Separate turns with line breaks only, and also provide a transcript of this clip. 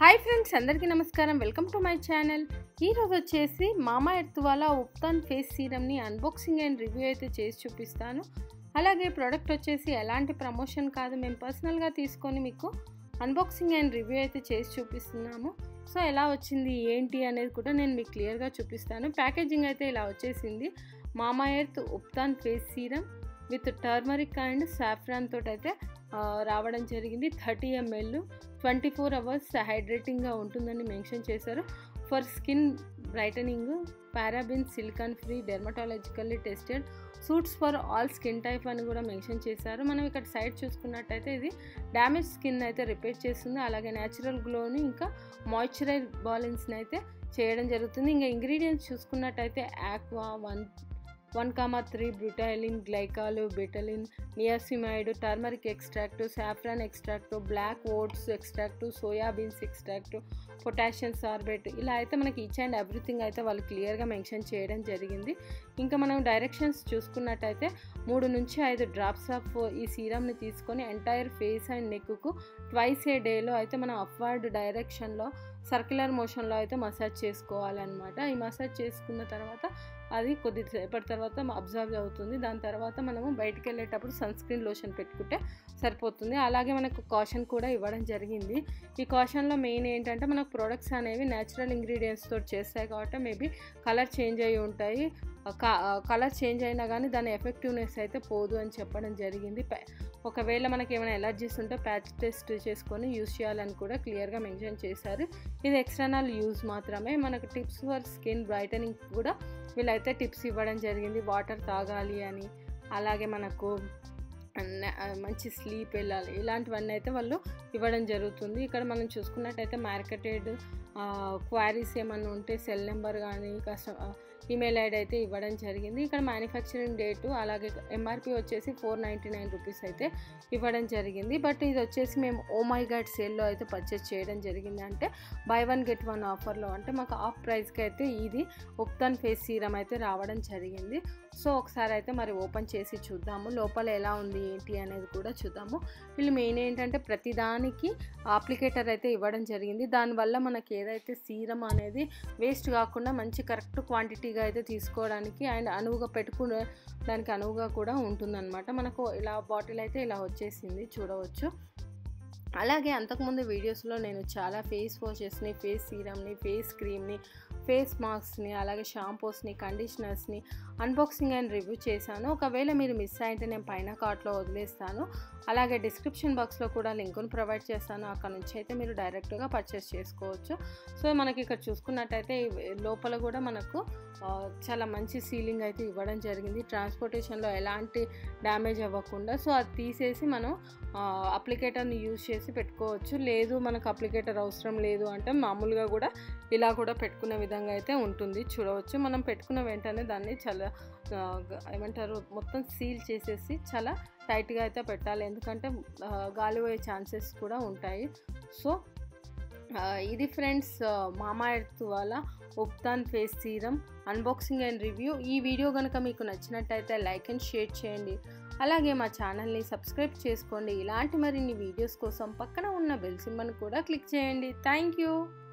hi friends అందరికీ నమస్కారం welcome to my channel ఈరోజు వచ్చేసి మామా ఎర్త్ వాళ్ళ ఉప్తాన్ ఫేస్ సీరమ్ని అన్బాక్సింగ్ అండ్ రివ్యూ అయితే చేసి చూపిస్తాను అలాగే ప్రోడక్ట్ వచ్చేసి ఎలాంటి ప్రమోషన్ కాదు మేము పర్సనల్గా తీసుకొని మీకు అన్బాక్సింగ్ అండ్ రివ్యూ అయితే చేసి చూపిస్తున్నాము సో ఎలా వచ్చింది ఏంటి అనేది కూడా నేను మీకు క్లియర్గా చూపిస్తాను ప్యాకేజింగ్ అయితే ఇలా వచ్చేసింది Mamaearth ubtan face serum with turmeric and saffron తోటి అయితే ఆ, రావడం జరిగింది thirty ML twenty four hours హైడ్రేటింగ్గా ఉంటుందని మెన్షన్ చేశారు for skin brightening paraben silicone free dermatologically tested suits for all skin type అని కూడా మెన్షన్ చేశారు మనం ఇక్కడ సైడ్ చూసుకున్నట్టయితే ఇది డ్యామేజ్ స్కిన్ అయితే రిపేర్ చేస్తుంది అలాగే న్యాచురల్ గ్లోని ఇంకా మాయిశ్చరైజ్ బాలెన్స్ని అయితే చేయడం జరుగుతుంది ఇంకా ఇంగ్రీడియంట్స్ చూసుకున్నట్టయితే aqua one one comma three butylene glycol betaine niacinamide turmeric extract saffron extract black oats extract soybeans extract potassium sorbate ఇలా అయితే మనకి ఈచ్ అండ్ ఎవ్రీథింగ్ అయితే వాళ్ళు క్లియర్గా మెన్షన్ చేయడం జరిగింది ఇంకా మనం డైరెక్షన్స్ చూసుకున్నట్టయితే మూడు నుంచి ఐదు డ్రాప్స్ ఆఫ్ ఈ సీరమ్ని తీసుకొని entire face and neck twice a డేలో అయితే మనం అప్వర్డ్ డైరెక్షన్లో సర్క్యులర్ మోషన్లో అయితే మసాజ్ చేసుకోవాలన్నమాట ఈ మసాజ్ చేసుకున్న తర్వాత అది కొద్దిసేపటి తర్వాత అబ్జర్వ్ అవుతుంది దాని తర్వాత మనము బయటికి వెళ్ళేటప్పుడు సన్ స్క్రీన్ లోషన్ పెట్టుకుంటే సరిపోతుంది అలాగే మనకు కాషన్ కూడా ఇవ్వడం జరిగింది ఈ కాషన్లో మెయిన్ ఏంటంటే మనకు ప్రొడక్ట్స్ అనేవి న్యాచురల్ ఇంగ్రీడియంట్స్ తోటి చేస్తాయి కాబట్టి మేబీ కలర్ చేంజ్ అయ్యి ఉంటాయి కలర్ చేంజ్ అయినా కానీ దాని ఎఫెక్టివ్నెస్ అయితే పోదు అని చెప్పడం జరిగింది ప- ఒకవేళ మనకి ఏమైనా ఎలర్జీస్ ఉంటే ప్యాచ్ టెస్ట్ చేసుకొని యూస్ చేయాలని కూడా క్లియర్గా మెన్షన్ చేశారు ఇది ఎక్స్టర్నల్ యూజ్ మాత్రమే మనకు టిప్స్ ఫర్ స్కిన్ బ్రైటనింగ్ కూడా వీళ్ళైతే టిప్స్ ఇవ్వడం జరిగింది వాటర్ తాగాలి అని అలాగే మనకు న- మంచి స్లీప్ వెళ్ళాలి ఇలాంటివన్నీ అయితే వాళ్ళు ఇవ్వడం జరుగుతుంది ఇక్కడ మనం చూసుకున్నట్టయితే మార్కెటెడ్ క్వారీస్ ఏమన్నా ఉంటే సెల్ నెంబర్ కానీ కస్టమ ఈమెయిల్ ఐడి అయితే ఇవ్వడం జరిగింది ఇక్కడ మ్యానుఫ్యాక్చరింగ్ డేటు అలాగే ఎంఆర్పి వచ్చేసి ఫోర్ నైంటీ నైన్ రూపీస్ అయితే ఇవ్వడం జరిగింది బట్ ఇది వచ్చేసి మేము ఓ మై గాడ్ సేల్లో అయితే పర్చేస్ చేయడం జరిగింది అంటే బై వన్ గెట్ వన్ ఆఫర్లో అంటే మాకు ఆఫ్ ప్రైస్కి అయితే ఇది ఉప్తాన్ ఫేస్ సీరం అయితే రావడం జరిగింది సో ఒకసారి అయితే మరి ఓపెన్ చేసి చూద్దాము లోపల ఎలా ఉంది ఏంటి అనేది కూడా చూద్దాము వీళ్ళు మెయిన్ ఏంటంటే ప్రతిదానికి అప్లికేటర్ అయితే ఇవ్వడం జరిగింది దానివల్ల మనకి ఏదైతే సీరం అనేది వేస్ట్ కాకుండా మంచి కరెక్ట్ క్వాంటిటీగా అయితే తీసుకోవడానికి అండ్ అనువుగా పెట్టుకునే దానికి అనువుగా కూడా ఉంటుందన్నమాట మనకు ఇలా బాటిల్ అయితే ఇలా వచ్చేసింది చూడవచ్చు అలాగే అంతకుముందు వీడియోస్లో నేను చాలా ఫేస్ వాషెస్ని ఫేస్ సీరమ్ని ఫేస్ క్రీమ్ని ఫేస్ మాస్క్ని అలాగే షాంపూస్ని కండిషనర్స్ని అన్బాక్సింగ్ అండ్ రివ్యూ చేశాను ఒకవేళ మీరు మిస్ అయితే నేను పైన కార్ట్లో వదిలేస్తాను అలాగే డిస్క్రిప్షన్ బాక్స్లో కూడా లింకును ప్రొవైడ్ చేస్తాను అక్కడ నుంచి అయితే మీరు డైరెక్ట్గా పర్చేస్ చేసుకోవచ్చు సో మనకి ఇక్కడ చూసుకున్నట్టయితే ఈ లోపల కూడా మనకు ఆ, చాలా మంచి సీలింగ్ అయితే ఇవ్వడం జరిగింది ట్రాన్స్పోర్టేషన్లో ఎలాంటి డ్యామేజ్ అవ్వకుండా సో అది తీసేసి మనం అప్లికేటర్ని యూజ్ చేసి పెట్టుకోవచ్చు లేదు మనకు అప్లికేటర్ అవసరం లేదు అంటే మామూలుగా కూడా ఇలా కూడా పెట్టుకునే విధంగా అయితే ఉంటుంది చూడవచ్చు మనం పెట్టుకున్న వెంటనే దాన్ని చాలా ఆ, గ- ఏమంటారు మొత్తం సీల్ చేసేసి చాలా టైట్గా అయితే పెట్టాలి ఎందుకంటే ఆ, గాలి పోయే ఛాన్సెస్ కూడా ఉంటాయి సో ఆ, ఇది ఫ్రెండ్స్ మామా ఎర్త్ వాళ్ళ ubtan face serum unboxing and review ఈ వీడియో కనుక మీకు నచ్చినట్టయితే లైక్ అండ్ షేర్ చేయండి అలాగే మా ఛానల్ని సబ్స్క్రైబ్ చేసుకోండి ఇలాంటి మరిన్ని వీడియోస్ కోసం పక్కన ఉన్న బెల్ సింబల్ని కూడా క్లిక్ చేయండి థ్యాంక్ యూ